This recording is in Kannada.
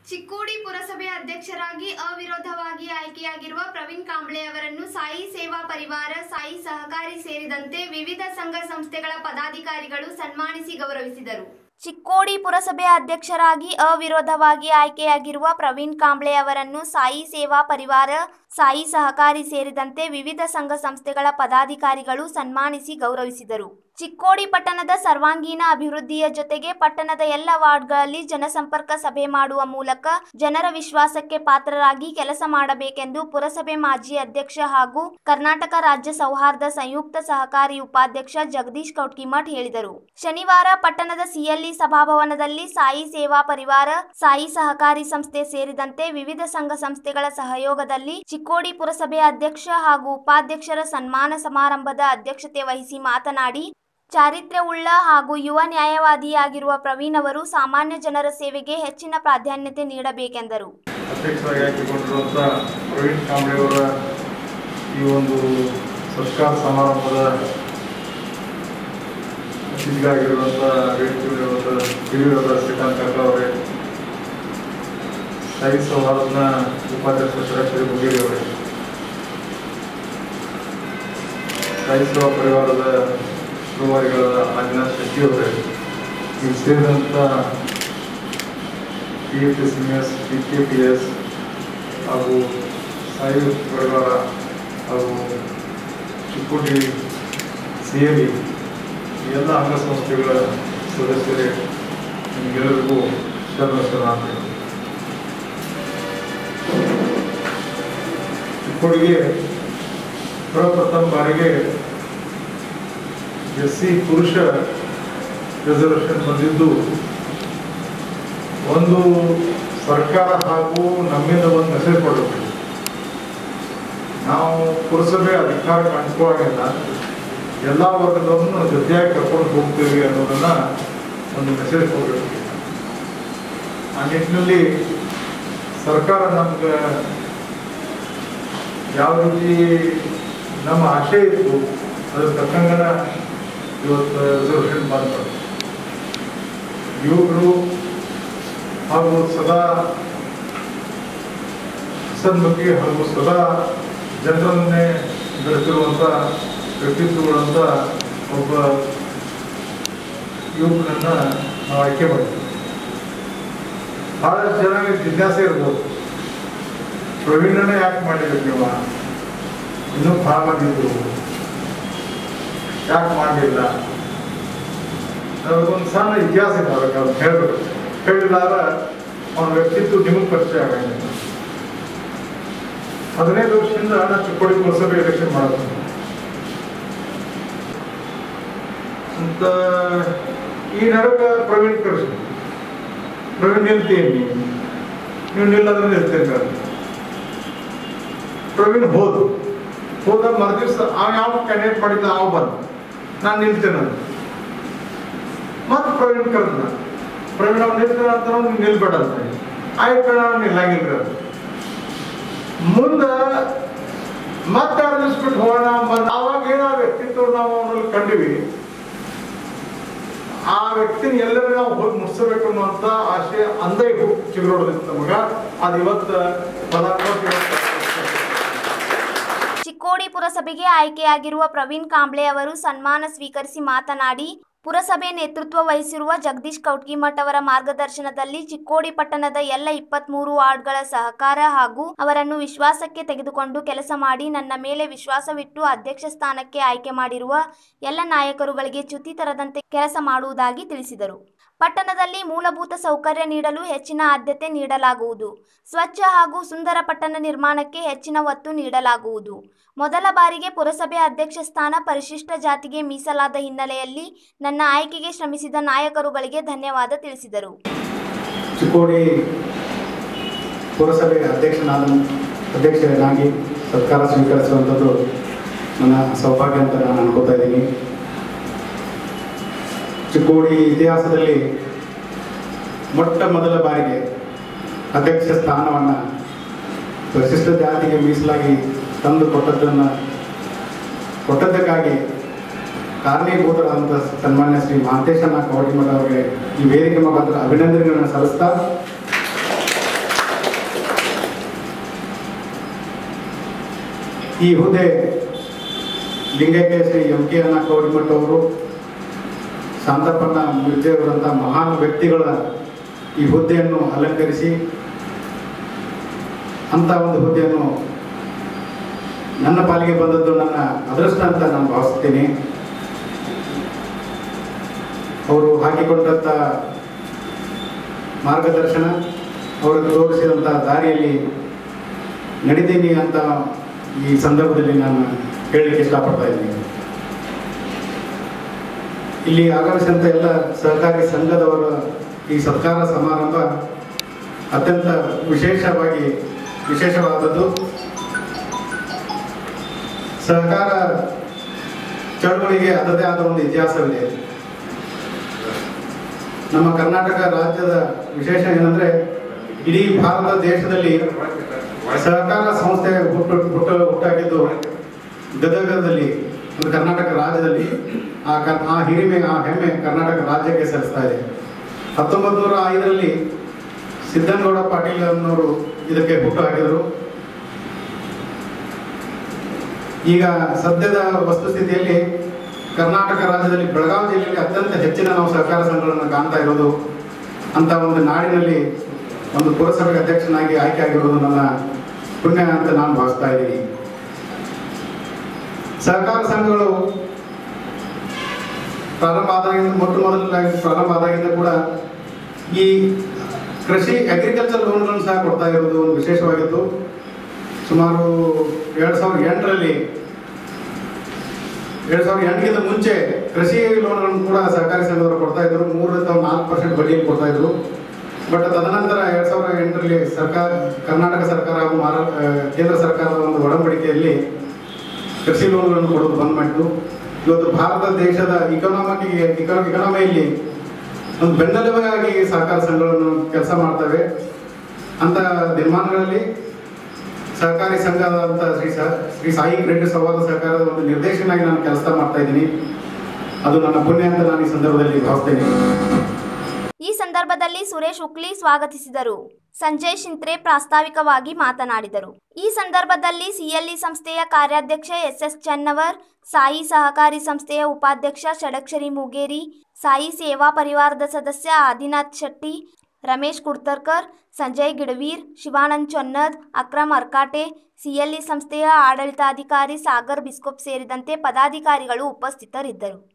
ಚಿಕ್ಕೋಡಿ ಪುರಸಭೆ ಅಧ್ಯಕ್ಷರಾಗಿ ಅವಿರೋಧವಾಗಿ ಆಯ್ಕೆಯಾಗಿರುವ ಪ್ರವೀಣ್ ಕಾಂಬ್ಳೆ ಅವರನ್ನು ಸಾಯಿ ಸೇವಾ ಪರಿವಾರ ಸಾಯಿ ಸಹಕಾರಿ ಸೇರಿದಂತೆ ವಿವಿಧ ಸಂಘ ಸಂಸ್ಥೆಗಳ ಪದಾಧಿಕಾರಿಗಳು ಸನ್ಮಾನಿಸಿ ಗೌರವಿಸಿದರು ಚಿಕ್ಕೋಡಿ ಪುರಸಭೆ ಅಧ್ಯಕ್ಷರಾಗಿ ಅವಿರೋಧವಾಗಿ ಆಯ್ಕೆಯಾಗಿರುವ ಪ್ರವೀಣ್ ಕಾಂಬ್ಳೆ ಅವರನ್ನು ಸಾಯಿ ಸೇವಾ ಪರಿವಾರ ಸಾಯಿ ಸಹಕಾರಿ ಸೇರಿದಂತೆ ವಿವಿಧ ಸಂಘ ಸಂಸ್ಥೆಗಳ ಪದಾಧಿಕಾರಿಗಳು ಸನ್ಮಾನಿಸಿ ಗೌರವಿಸಿದರು ಚಿಕ್ಕೋಡಿ ಪಟ್ಟಣದ ಸರ್ವಾಂಗೀಣ ಅಭಿವೃದ್ಧಿಯ ಜೊತೆಗೆ ಪಟ್ಟಣದ ಎಲ್ಲ ವಾರ್ಡ್ಗಳಲ್ಲಿ ಜನಸಂಪರ್ಕ ಸಭೆ ಮಾಡುವ ಮೂಲಕ ಜನರ ವಿಶ್ವಾಸಕ್ಕೆ ಪಾತ್ರರಾಗಿ ಕೆಲಸ ಮಾಡಬೇಕೆಂದು ಪುರಸಭೆ ಮಾಜಿ ಅಧ್ಯಕ್ಷ ಹಾಗೂ ಕರ್ನಾಟಕ ರಾಜ್ಯ ಸೌಹಾರ್ದ ಸಂಯುಕ್ತ ಸಹಕಾರಿ ಉಪಾಧ್ಯಕ್ಷ ಜಗದೀಶ್ ಕೌಟ್ಕಿಮಠ್ ಹೇಳಿದರು ಶನಿವಾರ ಪಟ್ಟಣದ ಸಿಎಲ್ಇ ಸಭಾಭವನದಲ್ಲಿ ಸಾಯಿ ಸೇವಾ ಪರಿವಾರ ಸಾಯಿ ಸಹಕಾರಿ ಸಂಸ್ಥೆ ಸೇರಿದಂತೆ ವಿವಿಧ ಸಂಘ ಸಂಸ್ಥೆಗಳ ಸಹಯೋಗದಲ್ಲಿ ಚಿಕ್ಕೋಡಿ ಪುರಸಭೆ ಅಧ್ಯಕ್ಷ ಹಾಗೂ ಉಪಾಧ್ಯಕ್ಷರ ಸನ್ಮಾನ ಸಮಾರಂಭದ ಅಧ್ಯಕ್ಷತೆ ವಹಿಸಿ ಮಾತನಾಡಿ ಚಾರಿತ್ರ್ಯವುಳ್ಳ ಹಾಗೂ ಯುವ ನ್ಯಾಯವಾದಿಯಾಗಿರುವ ಪ್ರವೀಣ್ ಅವರು ಸಾಮಾನ್ಯ ಜನರ ಸೇವೆಗೆ ಹೆಚ್ಚಿನ ಪ್ರಾಧಾನ್ಯತೆ ನೀಡಬೇಕೆಂದರು ಅಧ್ಯಕ್ಷರಾಗಿ ಆಯ್ಕೆಗೊಂಡಿರುವಂಥ ಪ್ರವೀಣ್ ಕಾಂಬ್ಳೆಯವರ ಈ ಒಂದು ಸತ್ಕಾರ ಸಮಾರಂಭದ ಅತಿಥಿಗಳಾಗಿರುವಂಥ ವೇದಿಕೆಯಲ್ಲಿರುವಂಥ ಹಿರಿಯರಾದ ಶ್ರೀಕಾಂತ್ ಕಾಕ ಅವರೇ ಸಾಯಿ ಸೌಹಾರ್ದನ ಉಪಾಧ್ಯಕ್ಷ ಶ್ರೀ ಮುಗೇರಿ ಅವರೇ ಸಾಯಿ ಸೇವಾ ಪರಿವಾರದ ರೂವಾರಿಗಳಾದ ಆದಿನಾಥ್ ಶೆಟ್ಟಿ ಅವರೇ ಇಲ್ಲಿ ಸೇರಿದಂಥ P F S M S P K P S ಹಾಗೂ ಸಾಯಿ ಪರಿವಾರ ಹಾಗೂ ಚಿಕ್ಕೋಟಿ ಸಿ ಎಲ್ ಎಲ್ಲ ಅಂಗಸಂಸ್ಥೆಗಳ ಸದಸ್ಯರೇ ನಿಮಗೆಲ್ಲರಿಗೂ ಶರಣ ಶರಣಾರ್ಥಿ ಚಿಕ್ಕೋಡಿಗೆ ಪ್ರಪ್ರಥಮ ಬಾರಿಗೆ ಎಸ್ ಸಿ ಪುರುಷ ರಿಸರ್ವೇಷನ್ ಬಂದಿದ್ದು ಒಂದು ಸರ್ಕಾರ ಹಾಗೂ ನಮ್ಮಿಂದ ಒಂದು ಮೆಸೇಜ್ ಕೊಡಬೇಕು ನಾವು ಪುರಸಭೆ ಅಧಿಕಾರ ಕಾಣಿಸ್ಕೊಳ್ಳೋಂಗಿಲ್ಲ ಎಲ್ಲ ವರ್ಗದವ್ರನ್ನು ಜೊತೆಯಾಗಿ ಕರ್ಕೊಂಡು ಹೋಗ್ತೀವಿ ಅನ್ನೋದನ್ನ ಒಂದು ಮೆಸೇಜ್ ಕೊಡಬೇಕು ಆ ನಿಟ್ಟಿನಲ್ಲಿ ಸರ್ಕಾರ ನಮ್ಗೆ ಯಾವ ರೀತಿ ನಮ್ಮ ಆಶೆ ಇತ್ತು ಅದ್ರ ತಕ್ಕಂಗನ ಇವತ್ತು ರಿಸರ್ವೇಷನ್ ಬಂತು ಯುವಕರು ಹಾಗೂ ಸದಾ ಸನ್ಮುಖಿ ಹಾಗೂ ಸದಾ ಜನರನ್ನೇ ಬೆಳೆಸಿರುವಂಥ ವ್ಯಕ್ತಿತ್ವಗಳಂತ ಒಬ್ಬ ಯುವಕನನ್ನ ನಾವು ಆಯ್ಕೆ ಮಾಡಿದ್ವಿ ಬಹಳಷ್ಟು ಜನ ಜಿಜ್ಞಾಸೆ ಇರ್ಬೋದು ಪ್ರವೀಣನೇ ಯಾಕೆ ಮಾಡಿದ್ರಿ ನೀವು ಇನ್ನೂ ಭಾಳ ಮಂದಿ ಇದ್ರು ಯಾಕೆ ಮಾಡಲಿಲ್ಲ ಒಂದು ಸಣ್ಣ ಇತಿಹಾಸ ಇದ್ದಾವೆ ಅವ್ರು ಹೇಳ್ಬೇಕು ಹೇಳಿಲ್ಲಾರ ಅವನ ವ್ಯಕ್ತಿತ್ವ ನಿಮಗೆ ಪರಿಚಯ ಆಗಂಗಿಲ್ಲ ಹದಿನೈದು ವರ್ಷದಿಂದ ನಾನು ಚಿಕ್ಕೋಡಿ ಪುರಸಭೆ ಎಲೆಕ್ಷನ್ ಮಾಡೋದು ಅಂತ ಈ ನಡುವೆ ಪ್ರವೀಣ್ ಕರೆಸಿ ಪ್ರವೀಣ್ ನಿಲ್ತೀನಿ ನೀವು ನೀವು ನಿಲ್ಲಂದ್ರೆ ನಿಲ್ತೀನಿ ನಾನು. ಪ್ರವೀಣ್ ಹೋದು ಹೋದ ಮರುದಿವ್ಸ ಅವ ಯಾವ ಕ್ಯಾಂಡಿಡೇಟ್ ಮಾಡಿದ್ದ ಅವ ಬಂದ ನಾನು ನಿಲ್ತೇನೆ ಅಂತ ಮತ್ತೆ ಪ್ರವೀಣ್ ಕರೆದ ಪ್ರವೀಣ್ ಅವ್ನು ನಿಲ್ತಾನ ಅಂತ ನೀವು ನಿಲ್ಬೇಡ ಅಂತ ಆಯ್ತು ಕಣ ಅವ್ನು ನಿಲ್ಲಂಗಿಲ್ಲ ಅದು ಮುಂದ ಮತ್ತೆ ಎರಡು ದಿವಸ ಬಿಟ್ಟು ಹೋಗೋಣ ಬಂದ ಅವಾಗ ಏನೋ ಆ ವ್ಯಕ್ತಿತ್ವ ನಾವು ಅವನಲ್ಲಿ ಕಂಡಿವಿ ಆ ವ್ಯಕ್ತಿನ ಎಲ್ಲರೂ ನಾವು ಹೋಗಿ ಮುಟ್ಸಬೇಕು ಅನ್ನುವಂಥ ಆಶೆ ಅಂದೇ ಚಿಗುರೊಡದಿತ್ತು ನಮಗ ಅದು ಇವತ್ತು ಪದಾರ್ಥ ಚಿಕ್ಕೋಡಿ ಪುರಸಭೆಗೆ ಆಯ್ಕೆಯಾಗಿರುವ ಪ್ರವೀಣ್ ಕಾಂಬ್ಳೆ ಅವರು ಸನ್ಮಾನ ಸ್ವೀಕರಿಸಿ ಮಾತನಾಡಿ ಪುರಸಭೆ ನೇತೃತ್ವ ವಹಿಸಿರುವ ಜಗದೀಶ್ ಕೌಟ್ಗಿಮಠ್ ಅವರ ಮಾರ್ಗದರ್ಶನದಲ್ಲಿ ಚಿಕ್ಕೋಡಿ ಪಟ್ಟಣದ ಎಲ್ಲ ಇಪ್ಪತ್ಮೂರು ವಾರ್ಡ್ಗಳ ಸಹಕಾರ ಹಾಗೂ ಅವರನ್ನು ವಿಶ್ವಾಸಕ್ಕೆ ತೆಗೆದುಕೊಂಡು ಕೆಲಸ ಮಾಡಿ ನನ್ನ ಮೇಲೆ ವಿಶ್ವಾಸವಿಟ್ಟು ಅಧ್ಯಕ್ಷ ಸ್ಥಾನಕ್ಕೆ ಆಯ್ಕೆ ಮಾಡಿರುವ ಎಲ್ಲ ನಾಯಕರುಗಳಿಗೆ ಚ್ಯುತಿ ತರದಂತೆ ಕೆಲಸ ಮಾಡುವುದಾಗಿ ತಿಳಿಸಿದರು ಪಟ್ಟಣದಲ್ಲಿ ಮೂಲಭೂತ ಸೌಕರ್ಯ ನೀಡಲು ಹೆಚ್ಚಿನ ಆದ್ಯತೆ ನೀಡಲಾಗುವುದು ಸ್ವಚ್ಛ ಹಾಗೂ ಸುಂದರ ಪಟ್ಟಣ ನಿರ್ಮಾಣಕ್ಕೆ ಹೆಚ್ಚಿನ ಒತ್ತು ನೀಡಲಾಗುವುದು ಮೊದಲ ಬಾರಿಗೆ ಪುರಸಭೆ ಅಧ್ಯಕ್ಷ ಸ್ಥಾನ ಪರಿಶಿಷ್ಟ ಜಾತಿಗೆ ಮೀಸಲಾದ ಹಿನ್ನೆಲೆಯಲ್ಲಿ ನನ್ನ ಆಯ್ಕೆಗೆ ಶ್ರಮಿಸಿದ ನಾಯಕರುಗಳಿಗೆ ಧನ್ಯವಾದ ತಿಳಿಸಿದರು ಚಿಕ್ಕೋಡಿ ಪುರಸಭೆ ಅಧ್ಯಕ್ಷನಾದ ಅಧ್ಯಕ್ಷನಾಗಿ ಸರ್ಕಾರ ಸ್ವೀಕರಿಸುವಂಥದ್ದು ನನ್ನ ಸೌಭಾಗ್ಯ ಅಂತ ನಾನು ಅನ್ಕೋತಾ ಇದ್ದೀನಿ ಚಿಕ್ಕೋಡಿ ಇತಿಹಾಸದಲ್ಲಿ ಮೊಟ್ಟ ಮೊದಲ ಬಾರಿಗೆ ಅಧ್ಯಕ್ಷ ಸ್ಥಾನವನ್ನು ಪರಿಶಿಷ್ಟ ಜಾತಿಗೆ ಮೀಸಲಾಗಿ ತಂದು ಕೊಟ್ಟದ್ದನ್ನು ಕೊಟ್ಟದ್ದಕ್ಕಾಗಿ ಕಾರಣೀಭೂತರಾದಂಥ ಸನ್ಮಾನ್ಯ ಶ್ರೀ ಮಹಾಂತೇಶಣ್ಣ ಕವಟಿಮಠ ಅವರಿಗೆ ಈ ವೇದಿಕೆ ಮುಖಾಂತರ ಅಭಿನಂದನೆಗಳನ್ನು ಸಲ್ಲಿಸ್ತಾ ಈ ಹುದ್ದೆ ಲಿಂಗೈಕ್ಯ ಶ್ರೀ ಎಂ ಕೆ ಅನ್ನ ಕೌರಿಮಠ ಅವರು ಶಾಂತಪ್ಪನ ಮಿರ್ಜೆಯವರಂಥ ಮಹಾನ್ ವ್ಯಕ್ತಿಗಳ ಈ ಹುದ್ದೆಯನ್ನು ಅಲಂಕರಿಸಿ ಅಂಥ ಒಂದು ಹುದ್ದೆಯನ್ನು ನನ್ನ ಪಾಲಿಗೆ ಬಂದದ್ದು ನನ್ನ ಅದೃಷ್ಟ ಅಂತ ನಾನು ಭಾವಿಸ್ತೀನಿ ಅವರು ಹಾಕಿಕೊಂಡಂಥ ಮಾರ್ಗದರ್ಶನ ಅವರು ತೋರಿಸಿದಂಥ ದಾರಿಯಲ್ಲಿ ನಡಿತೀನಿ ಅಂತ ಈ ಸಂದರ್ಭದಲ್ಲಿ ನಾನು ಹೇಳಲಿಕ್ಕೆ ಇಷ್ಟಪಡ್ತಾ ಇದ್ದೀನಿ ಇಲ್ಲಿ ಆಗಮಿಸಿದಂಥ ಎಲ್ಲ ಸಹಕಾರಿ ಸಂಘದವರ ಈ ಸತ್ಕಾರ ಸಮಾರಂಭ ಅತ್ಯಂತ ವಿಶೇಷವಾಗಿ ವಿಶೇಷವಾದದ್ದು ಸಹಕಾರ ಚಳವಳಿಗೆ ಅದರದೇ ಆದ ಒಂದು ಇತಿಹಾಸವಿದೆ ನಮ್ಮ ಕರ್ನಾಟಕ ರಾಜ್ಯದ ವಿಶೇಷ ಏನಂದ್ರೆ ಇಡೀ ಭಾರತ ದೇಶದಲ್ಲಿ ಸಹಕಾರ ಸಂಸ್ಥೆ ಹುಟ್ಟು ಹುಟ್ಟು ಹುಟ್ಟಾಗಿದ್ದು ಗದಗದಲ್ಲಿ ಒಂದು ಕರ್ನಾಟಕ ರಾಜ್ಯದಲ್ಲಿ ಆ ಕ ಆ ಹಿರಿಮೆ ಆ ಹೆಮ್ಮೆ ಕರ್ನಾಟಕ ರಾಜ್ಯಕ್ಕೆ ಸಲ್ಲಿಸ್ತಾ ಇದೆ ಹತ್ತೊಂಬತ್ತು ನೂರ ಐದರಲ್ಲಿ ಸಿದ್ದನಗೌಡ ಪಾಟೀಲ್ ಅನ್ನೋರು ಇದಕ್ಕೆ ಹುಟ್ಟು ಹಾಕಿದರು ಈಗ ಸದ್ಯದ ವಸ್ತುಸ್ಥಿತಿಯಲ್ಲಿ ಕರ್ನಾಟಕ ರಾಜ್ಯದಲ್ಲಿ ಬೆಳಗಾವಿ ಜಿಲ್ಲೆಯಲ್ಲಿ ಅತ್ಯಂತ ಹೆಚ್ಚಿನ ನಾವು ಸಹಕಾರ ಸಂಘಗಳನ್ನು ಕಾಣ್ತಾ ಇರೋದು ಅಂತ ಒಂದು ನಾಡಿನಲ್ಲಿ ಒಂದು ಪುರಸಭೆಗೆ ಅಧ್ಯಕ್ಷನಾಗಿ ಆಯ್ಕೆ ಆಗಿರೋದು ನನ್ನ ಪುಣ್ಯ ಅಂತ ನಾನು ಭಾವಿಸ್ತಾ ಇದ್ದೀನಿ ಸಹಕಾರ ಸಂಘಗಳು ಪ್ರಾರಂಭ ಆದಾಗಿಂದ ಮೊಟ್ಟ ಮೊದಲಾಗಿ ಪ್ರಾರಂಭ ಆದಾಗಿಂದ ಕೂಡ ಈ ಕೃಷಿ ಅಗ್ರಿಕಲ್ಚರ್ ಲೋನ್ಗಳನ್ನು ಸಹ ಕೊಡ್ತಾ ಇರೋದು ಒಂದು ವಿಶೇಷವಾಗಿತ್ತು ಸುಮಾರು ಎರಡು ಸಾವಿರದ ಎಂಟರಲ್ಲಿ ಎರಡು ಸಾವಿರದ ಎಂಟಕ್ಕಿಂತ ಮುಂಚೆ ಕೃಷಿ ಲೋನ್ಗಳನ್ನು ಕೂಡ ಸಹಕಾರಿ ಸಂಘದವರು ಕೊಡ್ತಾ ಇದ್ರು ಮೂರರಿಂದ ನಾಲ್ಕು ಪರ್ಸೆಂಟ್ ಬಡ್ಡಿಯಲ್ಲಿ ಕೊಡ್ತಾ ಇದ್ರು ಬಟ್ ತದನಂತರ ಎರಡು ಸಾವಿರದ ಎಂಟರಲ್ಲಿ ಸರ್ಕಾರ ಕರ್ನಾಟಕ ಸರ್ಕಾರ ಹಾಗೂ ಮಹಾರಾ ಆ, ಕೇಂದ್ರ ಸರ್ಕಾರದ ಒಂದು ಒಡಂಬಡಿಕೆಯಲ್ಲಿ ಕೃಷಿ ಲೋನ್ಗಳನ್ನು ಕೊಡೋದು ಬಂದ್ ಮಾಡಿತು ಇವತ್ತು ಭಾರತ ದೇಶದ ಇಕನಾಮಿಕ್ ಇಕನಾಮಿಯಲ್ಲಿ ಒಂದು ಬೆನ್ನೆಲುಬಾಗಿ ಸಹಕಾರ ಸಂಘಗಳನ್ನು ಕೆಲಸ ಮಾಡ್ತವೆ ಅಂತ ದಿನಮಾನಗಳಲ್ಲಿ ಸಹಕಾರಿ ಸಂಘದಂತ ಶ್ರೀ ಸ ಶ್ರೀ ಸಾಯಿ ಕ್ರೆಡಿಟ್ ಸಂವಾದ ಸಹಕಾರದ ಒಂದು ನಿರ್ದೇಶಕನಾಗಿ ನಾನು ಕೆಲಸ ಮಾಡ್ತಾ ಇದ್ದೀನಿ ಅದು ನನ್ನ ಪುಣ್ಯ ಅಂತ ನಾನು ಈ ಸಂದರ್ಭದಲ್ಲಿ ಭಾವಿಸ್ತೇನೆ ಈ ಸಂದರ್ಭದಲ್ಲಿ ಸುರೇಶ್ ಉಕ್ಲಿ ಸ್ವಾಗತಿಸಿದರು ಸಂಜಯ್ ಶಿಂತ್ರೆ ಪ್ರಾಸ್ತಾವಿಕವಾಗಿ ಮಾತನಾಡಿದರು ಈ ಸಂದರ್ಭದಲ್ಲಿ ಸಿಎಲ್ಇ ಸಂಸ್ಥೆಯ ಕಾರ್ಯಾಧ್ಯಕ್ಷ ಎಸ್ಎಸ್ ಚನ್ನವರ್ ಸಾಯಿ ಸಹಕಾರಿ ಸಂಸ್ಥೆಯ ಉಪಾಧ್ಯಕ್ಷ ಷಡಕ್ಷರಿ ಮೂಗೇರಿ ಸಾಯಿ ಸೇವಾ ಪರಿವಾರದ ಸದಸ್ಯ ಆದಿನಾಥ್ ಶೆಟ್ಟಿ ರಮೇಶ್ ಕುಡ್ತರ್ಕರ್ ಸಂಜಯ್ ಗಿಡವೀರ್ ಶಿವಾನಂದ್ ಚೊನ್ನದ್ ಅಕ್ರಮ್ ಅರ್ಕಾಟೆ ಸಿಎಲ್ಇ ಸಂಸ್ಥೆಯ ಆಡಳಿತಾಧಿಕಾರಿ ಸಾಗರ್ ಬಿಸ್ಕೋಪ್ ಸೇರಿದಂತೆ ಪದಾಧಿಕಾರಿಗಳು ಉಪಸ್ಥಿತರಿದ್ದರು